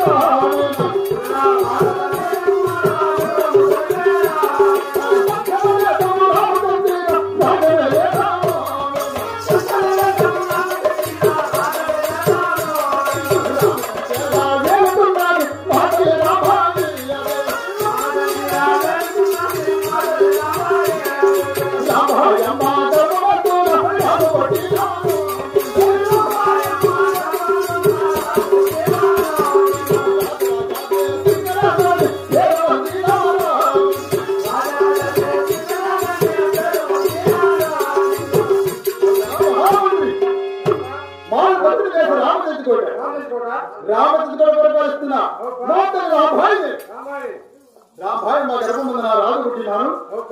రామచంద్ర పరిపాలిస్తున్నా నూతన రామాయి రామాయి మా గర్భం ముందు నా రాజు పుట్టినాను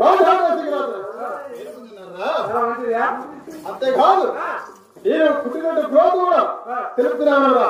అంతేకాదు నేను పుట్టినట్టు గ్రోత్ కూడా తెలుపుతున్నాను రా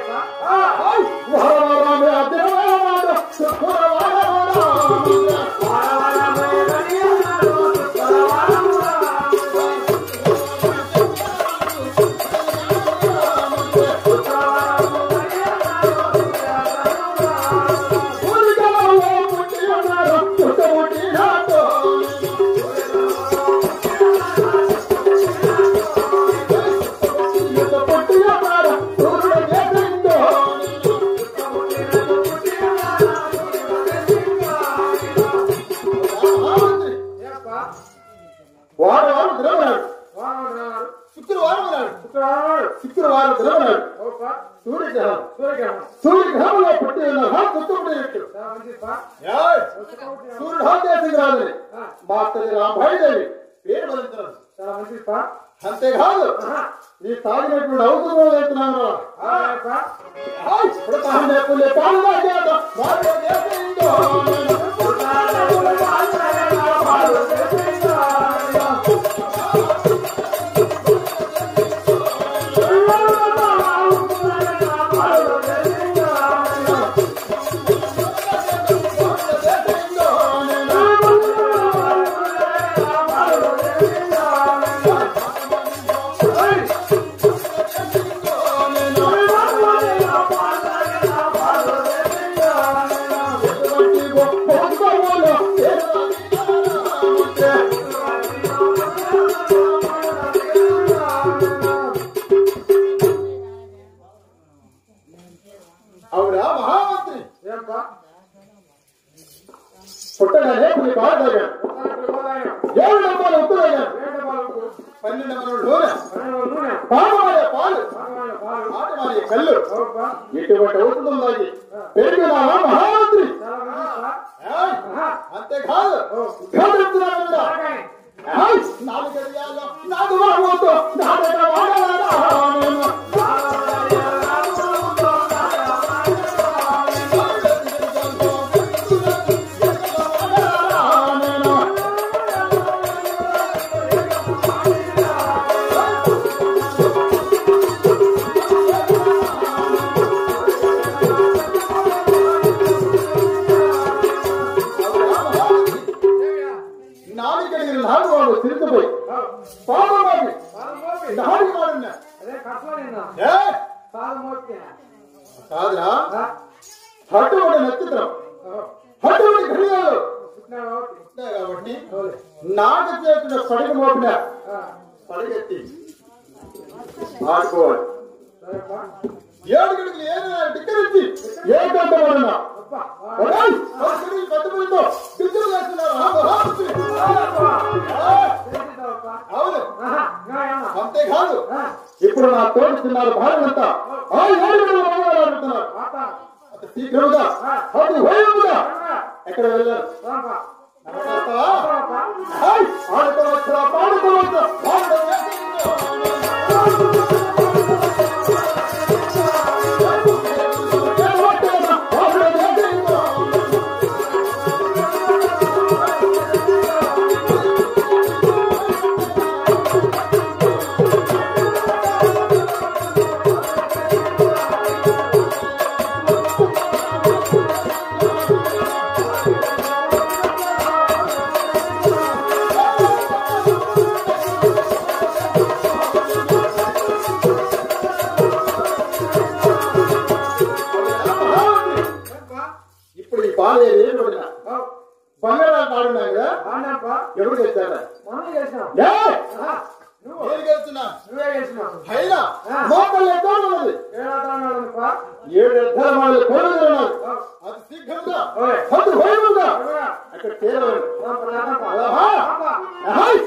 వాడు వాడు దినమన్నాడు శుక్రవారం అన్నాడు శుక్రవారం దినమన్నాడు సూర్యగ్రహం సూర్యగ్రహంలో పుట్టి ఉన్న గుర్తుపడేట్టు సూర్యుడు హాకేసింది రాజుని మా తల్లి రాంభాయిదేవి పేరు బలించారు అంతేకాదు నీ తాగినటువంటి అవసరం అవుతున్నాను ఇప్పుడు తానే పుల్లే పాలు తాగేట వాళ్ళు చేసిందో అవునా మహామంత్రి పుట్టగానే కొన్ని బాగా తాగాడు ఏడు డబ్బాలు ఉప్పులయ్యాడు పన్నెండు డబ్బాలు నూనె పాలు పాలు ఆట మారే కళ్ళు ఎటువంటి ఔషధం తాగి పెరిగినావా మహామంత్రి ఏయ్, అంతేకాదు గమనిస్తున్నాను కదా ఏయ్, నాలుగు గడియాల్లో నాలుగు వాడవద్దు నాలుగు వాడాలా నాలుగు గడియలు నాలుగు వాడు తిరుగుపోయి పాపమాకి నాలుగు వాడున్నా ఏయ్, కాదురా అటువంటి నక్షత్రం అటువంటి ఘడియాలు ఉన్నాయి కాబట్టి నాటు చేసిన పడగ మోపిన పడగెత్తి ఆడుకోవాలి ఏడు గడికి ఏదైనా టిక్కరించి ఏ గంట పడినా పెద్దలతో టిక్కలు వేస్తున్నారు ఆ మహామంత్రి. అవును అంతేకాదు ఇప్పుడు నా తోటి తిన్నారు భార్యంతా ఆ ఏడు గడికి మగవారు ఆడుతున్నారు అంత శీఘ్రముగా అతి వైరముగా ఎక్కడ వెళ్ళారు నమ్మకస్తావా? హాయ్, ఆడుకోవచ్చురా, పాడుకోవచ్చురా, పాడుకోవచ్చురా. ఆ పాలు ఏది పడినా బంగారం కాడున్నాయి కదా అవునప్పా ఎవరు తెచ్చారా మనం చేసినాం ఏయ్! ఆహా, నువ్వు నేను గెలుస్తున్నా నువ్వే చేసినావు అయినా మోకళ్ళు ఎక్కడ ఉన్నది ఏడాదన్నాడప్పా ఏడు ఎద్దల వాళ్ళు కోరులు ఉన్నారు అది శీఘ్రంగా హద్దు వైభవంగా అక్కడ చేరవాలి ఆహా! ఆహాయ్!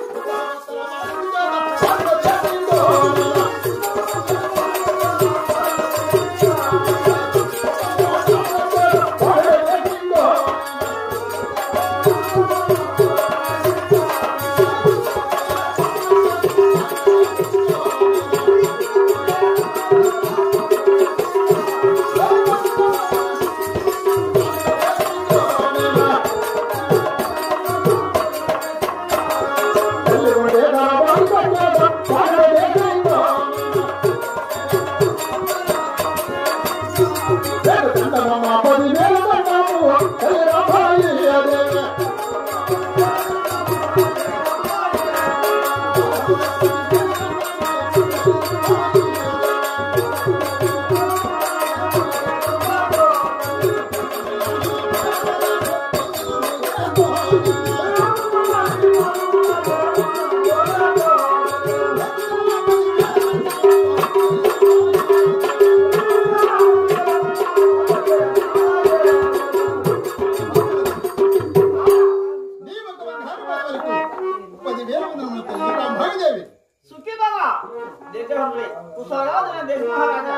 పదివేల వందల తల్లి రామభాగదేవి సుఖీ బాబా దగ్గర ఉంది కుసగా నేను దేశ మహారాజా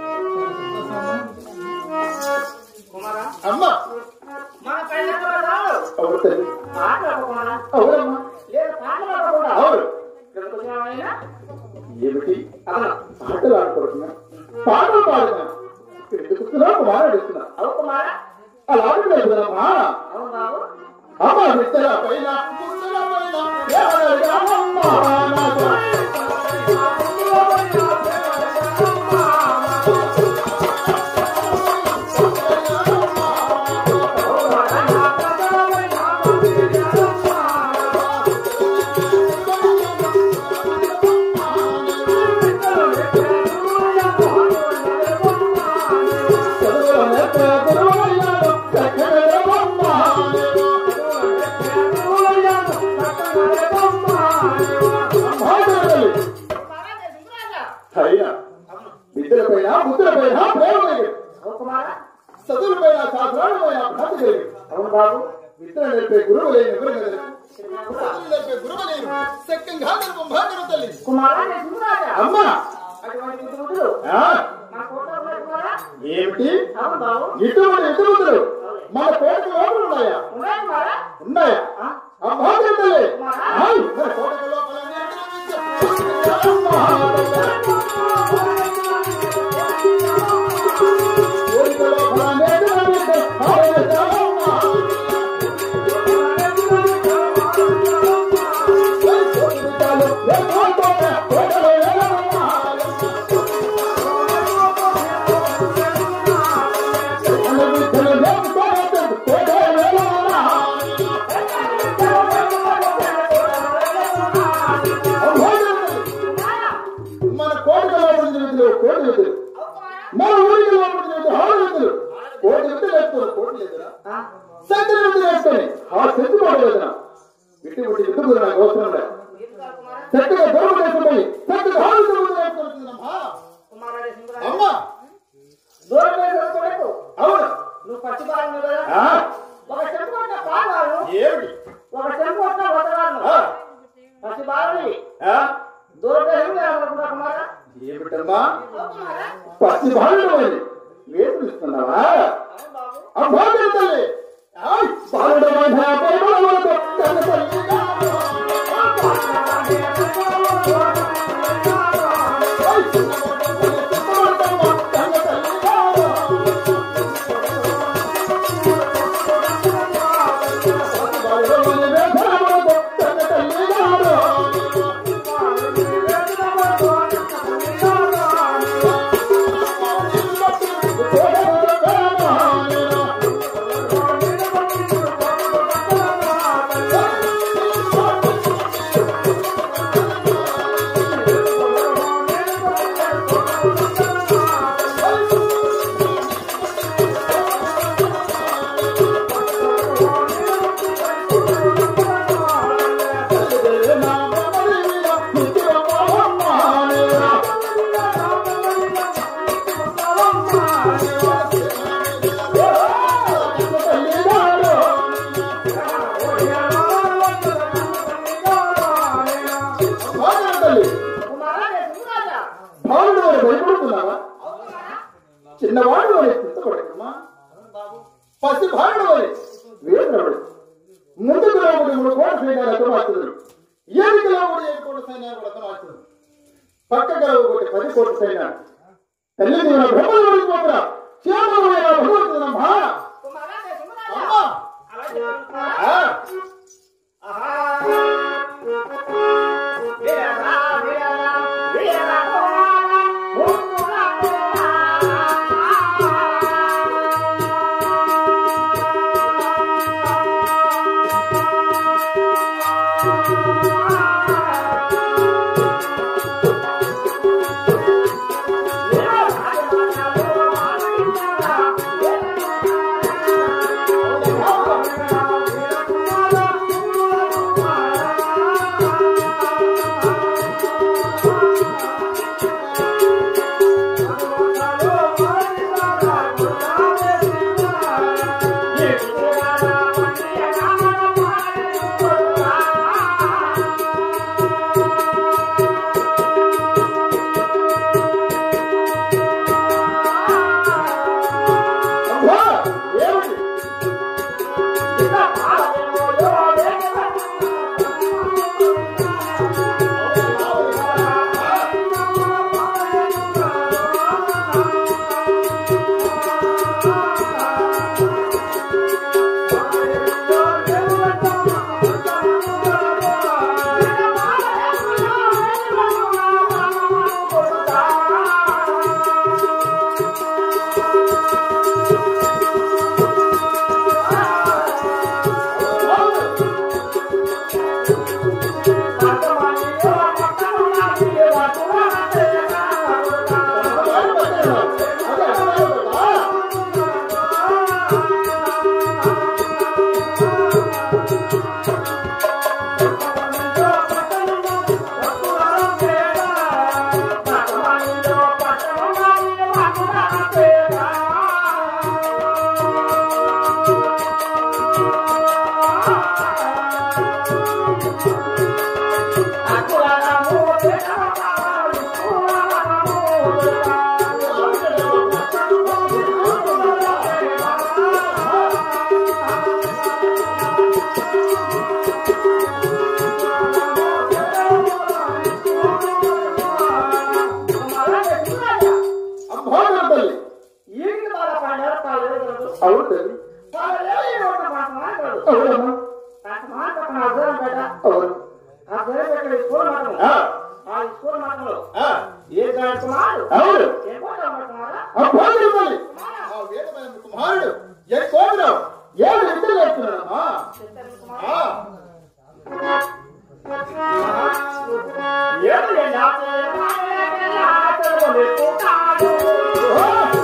కుమారా అమ్మ మన పైన రాడు అవును తల్లి మాట్లాడు కుమారా అవునమ్మా లేదు మాట్లాడకుండా అవును ఇక్కడికి వచ్చినావైనా ఏమిటి అవును ఆటలు ఆడుకుంటున్నా పాటలు పాడుతున్నా ఇక్కడ ఎందుకు వస్తున్నావు మాట్లాడుతున్నా అవు కుమారా అలా ఆడలేదురమ్మా అవును బాబు అమ్మ మిత్తల పైన ముత్తల పైన ఎవరయ్యా అమ్మ నాతో? చదువుల నేర్పే గురువయ్యాడు, చక్కని బొమ్మ. అమ్మాయి కుమారా దేశ మహారాజా అయినా విద్యల పైన బుద్ధుల పైన ప్రేమ కలిగి అవు కుమారా చదువుల పైన శాస్త్రాల పైన భక్తి కలిగి అవును బాబు విద్యలు నేర్పే గురువు లేని ఎవరు కదరు చదువులు నేర్పే గురువు లేరు సక్కంగా బ్రహ్మాండం తల్లి కుమారా దేశ మహారాజా అమ్మ అటువంటి బుద్ధుడు ఆ, నా కోట కుమారా ఏమిటి అవును బాబు ఇటువంటి ఇతరులు మన కోట లోపల ఉన్నాయా ఉన్నాయి కుమారా ఉన్నాయా అమ్మా తల్లి ఆయ్, మన కోట లోపల కోరిక లోపల నేర్చుకుంటే ఆరోగ్యమమ్మా. మన కోరిక లోపల కోటి వెతులు మన ఊరికి లోపల హాడు వెతులు కోటి వెతులు వేస్తారు కోటి లేదురా సత్యం వెతులు వేసుకొని ఆ శక్తి పడలేదురా ఇటు ఇటు ఎందుకు నాకు అవసరం ఉండే చక్కగా దూరం వేసుకొని చక్కగా హాడు వేసుకుంటున్నామా కుమారా దేశ మహారాజా అమ్మా దూరం వేసుకోలేదు అవును నువ్వు పచ్చి బాగా కదా ఆ, ఒక చెంపు కొట్టిన పాలు ఏమిటి ఒక చెంపు కొట్టిన వదలాలను ఆ, పచ్చి బాలని ఆ, దూరం వేసుకున్నా కుమారా ఏమిటమ్మా అవు కుమారా పచ్చి బాలుడు వేతులు ఇస్తున్నావా అవును బాబు అమ్మా మీరు తల్లి ఆయ్, బాలుడు మధ్య పరిమళములతో తన తల్లిగా. ఆయ్, చిన్నబొమ్మమ్మ, తన తల్లిగా. బాలుడు మధ్య పరిమళములతో తన తల్లిగా. కోడలు బాలుడు వారు భయపడుతున్నావా చిన్నవాడు వారి చింతపడకమ్మా పసి బాలుడు వారి వేదనపడు ముందుకు రాబడి మూడు కోట సైన్యాలు అర్థమాడుతున్నారు ఏడుకు రాబడి ఏడు కోట సైన్యాలు అర్థమాడుతున్నారు పక్కకు రాబడి పది కోట సైన్యాలు తల్లి దీవెన బ్రహ్మలోకి పోతున్నా క్షేమమైన భగవంతునమ్మా అమ్మా ఆ, అమ్మా, ఏమిటి అమ్మా నా తల్లి అవును తల్లి అవునమ్మా అవును ఆ, ఆ, ఏ కార్యక్రమాలు అవును ఏ పోతామంటున్నారా అమ్మా నా తల్లి ఆ వేదమైన కుమారుడు ఏ కోపరావు ఏడు విద్యలు నేర్చుకున్నాడమ్మా ఆ, ఏడు ఎండాకే ఆటలు లేకుంటాడు ఓ,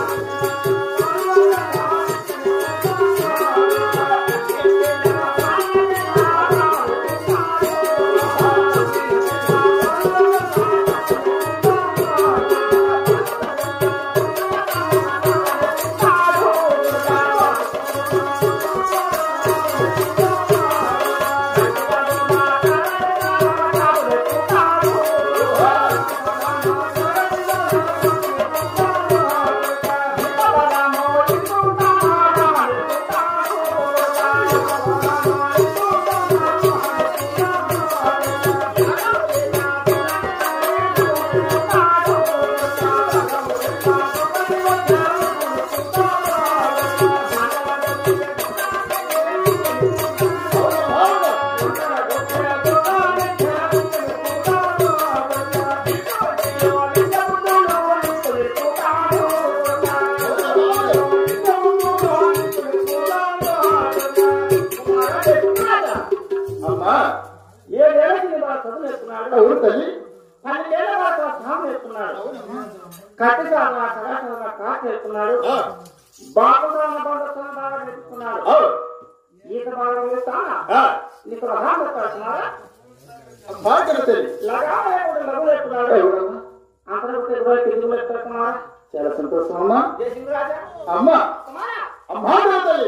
అమ్మా ఏడేళ్ళకి నీ బాగా చదువు నేర్చుకున్నాడు అవును తల్లి పన్నెండేళ్ల వరకు సాగు నేర్చుకున్నాడు అవునమ్మా కట్టి సాగు సదాశివ కాపు నేర్చుకున్నాడు ఆ, బాగుంటున్న బంధుత్వం బాగా నేర్చుకున్నాడు అవును ఈత బాగా నేర్చుకున్నా ఆ, నీకు లగాం పెట్టాల్సినారా అమ్మా కన్న తల్లి లగాం లేకుండా లఘు నేర్చుకున్నాడు అవునమ్మా అంతలో తిరుగుబాటు తిరుగు పెట్టుకున్నారా చాలా సంతోషం అమ్మా జయ సింగరాజా అమ్మా కుమారా అమ్మా నా తల్లి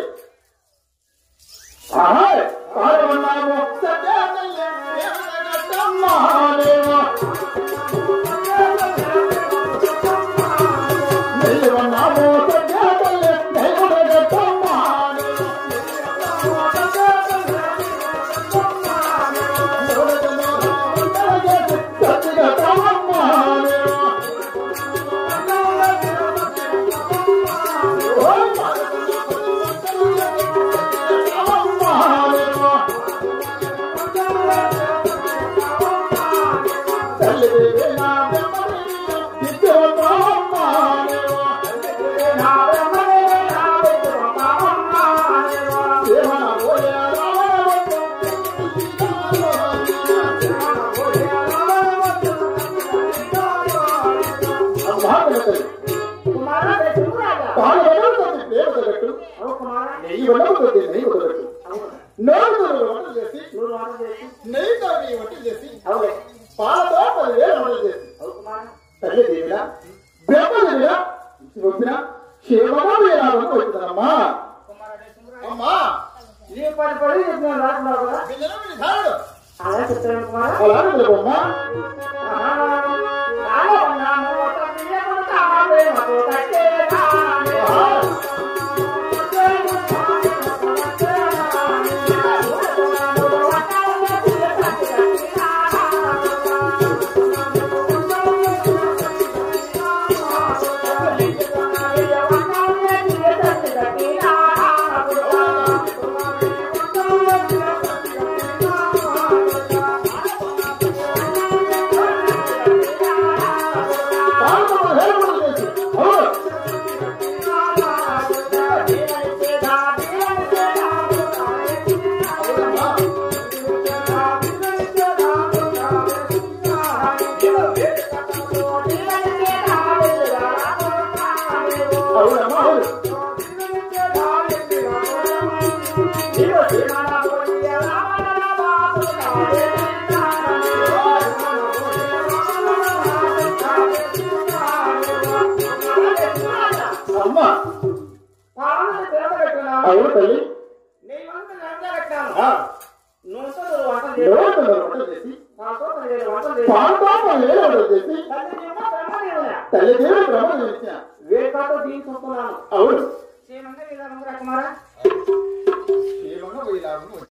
ఆహాయ్ పాడమన్నాము సత్య తల్లి దేవతగట్టమ్మా దేవా నిలువన్నాము సత్య తల్లి దేవతగట్టమ్మా సత్యగట్టమ్మా దేవా కుమారా జయ సింగరాజా పాలు వదలవుతుంది ప్రేమ తగ్గట్టు అవు కుమారా నెయ్యి వదలవుతుంది నెయ్యి వదలట్టు నోరు వంటలు చేసి నువ్వు వంట చేసి నెయ్యితో నెయ్యి వంటలు చేసి అవులే పాలతో పదివేలు వంటలు చేసి అవు కుమారా తల్లి దేవిరా బ్రహ్మదేవిరా వచ్చిన క్షేమగా వేయాలని వచ్చిందమ్మా కుమారా జయ సింగరాజా అమ్మా నీ పని పడి నేను రాకున్నావు కదా పిల్లలు నిధానుడు అలా చెప్తాను కుమారా అలాగే పిల్లవమ్మా పాలతో పదివేలు వంటలు చేసి అవును అవునమ్మా అవును అమ్మా అవును తల్లి ఆ, నోరు వంటలు చేసి పాలతో పదివేలు వంటలు చేసి తల్లి దేవి బ్రహ్మ చేసిన వేకాతో దీని చూస్తున్నాను అవును శ్రీమంగ వీరమంగ కుమారా క్షేమంగా పోయి లాభం